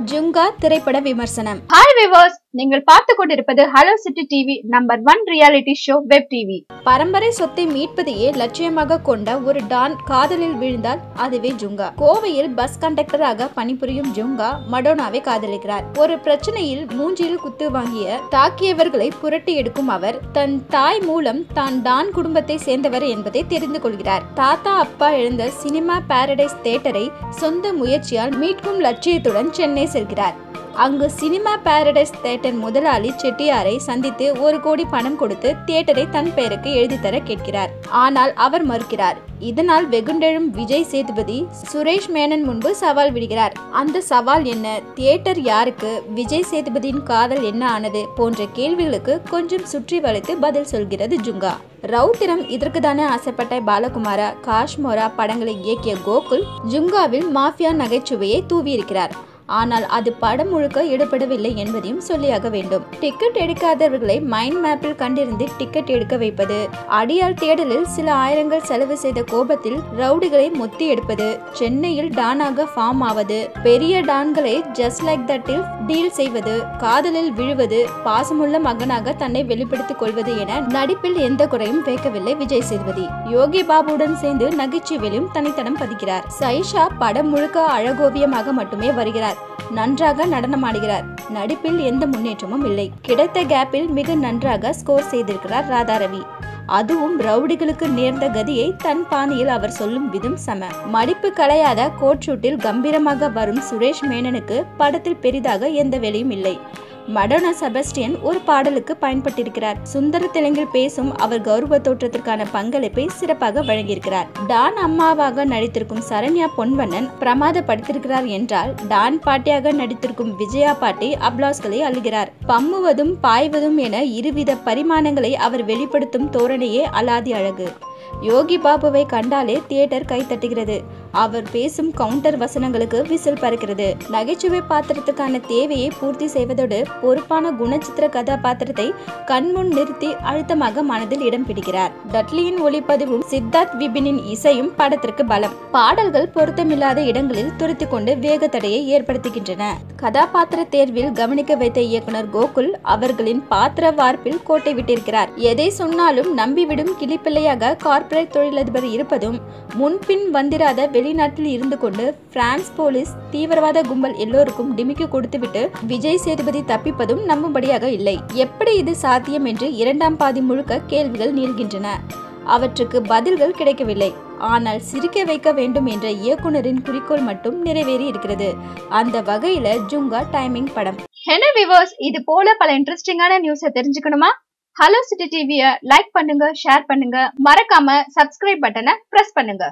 ஜுங்கா திரைப்பட விமர்சனம் hi viewers நீங்கள் பார்த்து கொண்டிருப்பது hello city TV number one reality show web TV பரம்பரை சொத்தை மீட்பதையே லட்சியமாக கொண்ட ஒரு டான் காதலில் விழுந்தால் அதுவே ஜுங்கா கோவையில் பஸ் கண்டக்டராக பணிபுரியும் ஜுங்கா மடோனாவை காதலிக்கிறார் ஒரு பிரச்சனையில் மூஞ்சியில் குத்து வாங்கிய தாக்கியவர்களை புரட்டி எடுக்கும் அவர் தன் தாய் மூலம் தான் டான் குடும்பத்தை சேர்ந்தவர் என்பதை தெரிந்து கொள்கிறார் தாத்தா அப்பா எழுந்த சினிமா பாரடைஸ் தியேட்டரை சொந்த முயற்சியால் மீட்கும் லட்சியத்துடன் சென்னை செல்கிறார் அங்கு சினிமா பாரடைஸ் தியேட்டர் முதலாளி செட்டியாரை சந்தித்து ஒரு கோடி பணம் கொடுத்து தியேட்டரை தன் பெயருக்கு எழுதி தர கேட்கிறார் ஆனால் அவர் மறுக்கிறார் இதனால் வெகுண்டெழும் விஜய் சேதுபதி சுரேஷ் மேனன் முன்பு சவால் விடுகிறார் அந்த சவால் என்ன தியேட்டர் யாருக்கு விஜய் சேதுபதியின் காதல் என்ன ஆனது போன்ற கேள்விகளுக்கு கொஞ்சம் சுற்றி வளைத்து பதில் சொல்கிறது ஜுங்கா ரவுத்திரம் இதற்கு தானே ஆசைப்பட்ட பாலகுமாரா காஷ்மோரா படங்களை இயக்கிய கோகுல் ஜுங்காவில் மாஃபியா நகைச்சுவையை தூவியிருக்கிறார் ஆனால் அது படம் முழுக்க எடுபடவில்லை என்பதையும் சொல்லியாக வேண்டும் டிக்கெட் எடுக்காதவர்களை மைண்ட் மேப்பில் கண்டிருந்து டிக்கெட் எடுக்க வைப்பது அடியால் தேடலில் சில ஆயிரங்கள் செலவு செய்த கோபத்தில் ரவுடிகளை மொத்தி எடுப்பது சென்னையில் டானாக ஃபார்ம் ஆவது பெரிய டான்களை ஜஸ்ட் லைக் தட்டில் டீல் செய்வது காதலில் விழுவது பாசமுள்ள மகனாக தன்னை வெளிப்படுத்திக் கொள்வது என நடிப்பில் எந்த குறையும் வைக்கவில்லை விஜய் சேதுபதி யோகி பாபுவுடன் சேர்ந்து நகைச்சுவையிலும் தனித்தனம் பதிக்கிறார் சைஷா படம் முழுக்க அழகோவியமாக மட்டுமே வருகிறார் நன்றாக நடனமாடுகிறார் நடிப்பில் எந்த முன்னேற்றமும் இல்லை கிடைத்த கேப்பில் மிக நன்றாக ஸ்கோர் செய்திருக்கிறார் ராதாரவி அதுவும் ரவுடிகளுக்கு நேர்ந்த கதியை தன் பாணியில் அவர் சொல்லும் விதம் சம மடிப்பு களையாத கோட் ஷூட்டில் கம்பீரமாக வரும் சுரேஷ் மேனனுக்கு படத்தில் பெரிதாக எந்த வேலையும் இல்லை மடோனா செபஸ்டியன் ஒரு பாடலுக்கு பயன்பட்டிருக்கிறார் சுந்தர தெலுங்கில் பேசும் அவர் கௌரவ தோற்றத்திற்கான பங்களிப்பை சிறப்பாக வழங்கியிருக்கிறார் டான் அம்மாவாக நடித்திருக்கும் சரண்யா பொன்வண்ணன் பிரமாதப்படுத்திருக்கிறார் என்றால் டான் பாட்டியாக நடித்திருக்கும் விஜயா பாட்டி அப்ளாஸ்களை அள்ளுகிறார் பம்முவதும் பாய்வதும் என இருவித பரிமாணங்களை அவர் வெளிப்படுத்தும் தோரணையே அலாதி அழகு யோகி பாபுவை கண்டாலே தியேட்டர் கை தட்டுகிறது அவர் பேசும் கவுண்டர் வசனங்களுக்கு விசில் பறக்கிறது நகைச்சுவை பாத்திரத்துக்கான தேவையை பூர்த்தி செய்வதோடு பொறுப்பான குணச்சித்திர கதாபாத்திரத்தை கண்முன் நிறுத்தி அழுத்தமாக மனதில் இடம் பிடிக்கிறார் டட்லியின் ஒளிப்பதிவும் சித்தார்த் விபினின் இசையும் படத்திற்கு பலம் பாடல்கள் பொருத்தமில்லாத இடங்களில் துருத்தி கொண்டு வேக தடையை ஏற்படுத்துகின்றன கதாபாத்திர தேர்வில் கவனிக்க வைத்த இயக்குனர் கோகுல் அவர்களின் பாத்திர வார்ப்பில் கோட்டை விட்டிருக்கிறார் எதை சொன்னாலும் நம்பிவிடும் கிளிப்பிள்ளையாக கார்ப்பரேட் தொழிலதிபர் இருப்பதும் முன்பின் வந்திராத வெளிநாட்டில் இருந்து கொண்டு பிரான்ஸ் போலீஸ் தீவிரவாத கும்பல் எல்லோருக்கும் டிமிக்கி கொடுத்துவிட்டு விஜய் சேதுபதி தப்பிப்பதும் நம்பும்படியாக இல்லை எப்படி இது சாத்தியம் என்று இரண்டாம் பாதி முழுக்க கேள்விகள் நீள்கின்றன அவற்றுக்கு பதில்கள் கிடைக்கவில்லை ஆனால் சிரிக்க வைக்க வேண்டும் என்ற இயக்குனரின் குறிக்கோள் மட்டும் நிறைவேறி இருக்கிறது அந்த வகையில ஜுங்கா டைமிங் படம் என்ன விவர்ஸ் இது போல பல இன்ட்ரெஸ்டிங்கான நியூஸை தெரிஞ்சுக்கணுமா ஹலோ சிட்டி டிவியை லைக் பண்ணுங்க ஷேர் பண்ணுங்க மறக்காம சப்ஸ்கிரைப் பட்டனை பிரஸ் பண்ணுங்க